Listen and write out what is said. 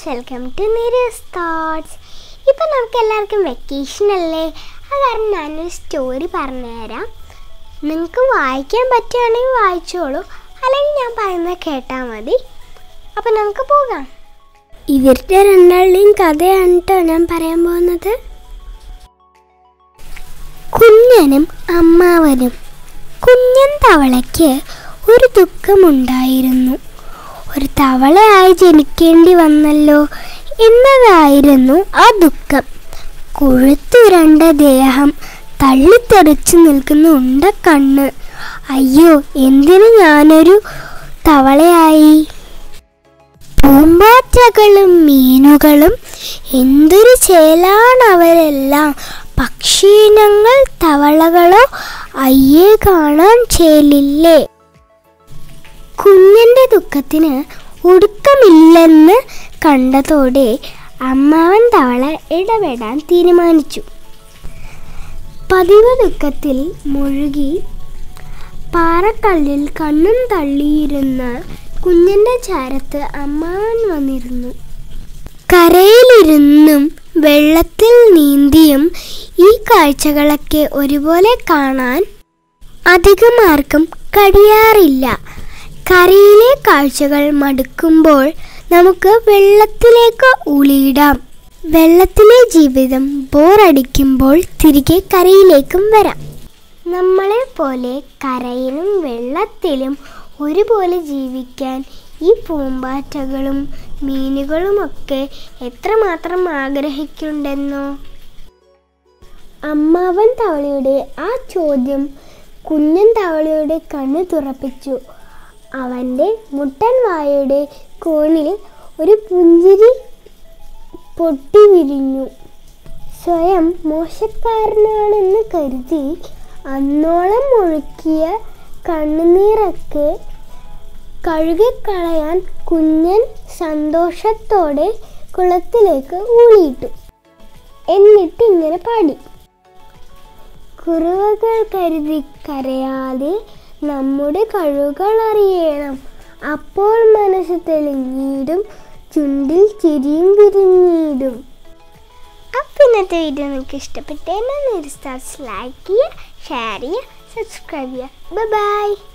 welcome to നീരസ് thoughts ഇപ്പം നമുക്ക് എല്ലാവർക്കും വെക്കേഷൻ അല്ലേ അത് കാരണം ഞാനൊരു സ്റ്റോറി പറഞ്ഞുതരാം നിങ്ങൾക്ക് വായിക്കാൻ പറ്റുകയാണെങ്കിൽ വായിച്ചോളൂ അല്ലെങ്കിൽ ഞാൻ പറയുന്നത് കേട്ടാൽ മതി അപ്പം നമുക്ക് പോകാം ഇവരുടെ രണ്ടാളുടെയും കഥയാണ് കേട്ടോ ഞാൻ പറയാൻ പോകുന്നത് കുഞ്ഞനും അമ്മാവനും കുഞ്ഞൻ തവളയ്ക്ക് ഒരു ദുഃഖമുണ്ടായിരുന്നു ഒരു തവളയായി ജനിക്കേണ്ടി വന്നല്ലോ എന്നതായിരുന്നു ആ ദുഃഖം കൊഴുത്തുരണ്ട ദേഹം തള്ളിത്തെറിച്ചു നിൽക്കുന്ന ഉണ്ട കണ്ണ് അയ്യോ എന്തിനു ഞാനൊരു തവളയായി പൂമ്പാറ്റകളും മീനുകളും എന്തൊരു ചേലാണ് അവരെല്ലാം പക്ഷീനങ്ങൾ തവളകളോ അയ്യേ കാണാൻ ചേലില്ലേ കുഞ്ഞന്റെ ദുഃഖത്തിന് ഒടുക്കമില്ലെന്ന് കണ്ടതോടെ അമ്മാവൻ തവള ഇടപെടാൻ തീരുമാനിച്ചു പതിവ് ദുഃഖത്തിൽ മുഴുകി പാറക്കല്ലിൽ കണ്ണും തള്ളിയിരുന്ന കുഞ്ഞന്റെ ചാരത്ത് അമ്മാവൻ വന്നിരുന്നു കരയിലിരുന്നും വെള്ളത്തിൽ നീന്തിയും ഈ കാഴ്ചകളൊക്കെ ഒരുപോലെ കാണാൻ അധികം ആർക്കും കഴിയാറില്ല കരയിലെ കാഴ്ചകൾ മടുക്കുമ്പോൾ നമുക്ക് വെള്ളത്തിലേക്ക് ഊളിയിടാം വെള്ളത്തിലെ ജീവിതം ബോറടിക്കുമ്പോൾ തിരികെ കരയിലേക്കും വരാം നമ്മളെ പോലെ കരയിലും വെള്ളത്തിലും ഒരുപോലെ ജീവിക്കാൻ ഈ പൂമ്പാറ്റകളും മീനുകളുമൊക്കെ എത്രമാത്രം ആഗ്രഹിക്കുന്നുണ്ടെന്നോ അമ്മാവൻ തവളയുടെ ആ ചോദ്യം കുഞ്ഞൻ തവളയുടെ കണ്ണ് തുറപ്പിച്ചു അവൻ്റെ മുട്ടൻ വായയുടെ കോണിൽ ഒരു പുഞ്ചിരി പൊട്ടി വിരിഞ്ഞു സ്വയം മോശക്കാരനാണെന്ന് കരുതി അന്നോളം ഒഴുക്കിയ കണ്ണുനീരൊക്കെ കഴുകിക്കളയാൻ കുഞ്ഞൻ സന്തോഷത്തോടെ കുളത്തിലേക്ക് ഊളിയിട്ടു എന്നിട്ട് ഇങ്ങനെ പാടി കുറുവകൾ കരുതി കരയാതെ നമ്മുടെ കഴിവുകൾ അറിയണം അപ്പോൾ മനസ്സ് തെളിഞ്ഞിടും ചുണ്ടിൽ ചിരിയും വിരിഞ്ഞിടും അപ്പം ഇന്നത്തെ വീഡിയോ നിങ്ങൾക്ക് ഇഷ്ടപ്പെട്ടെന്ന് ലൈക്ക് ചെയ്യുക ഷെയർ ചെയ്യുക സബ്സ്ക്രൈബ് ചെയ്യുക ബൈ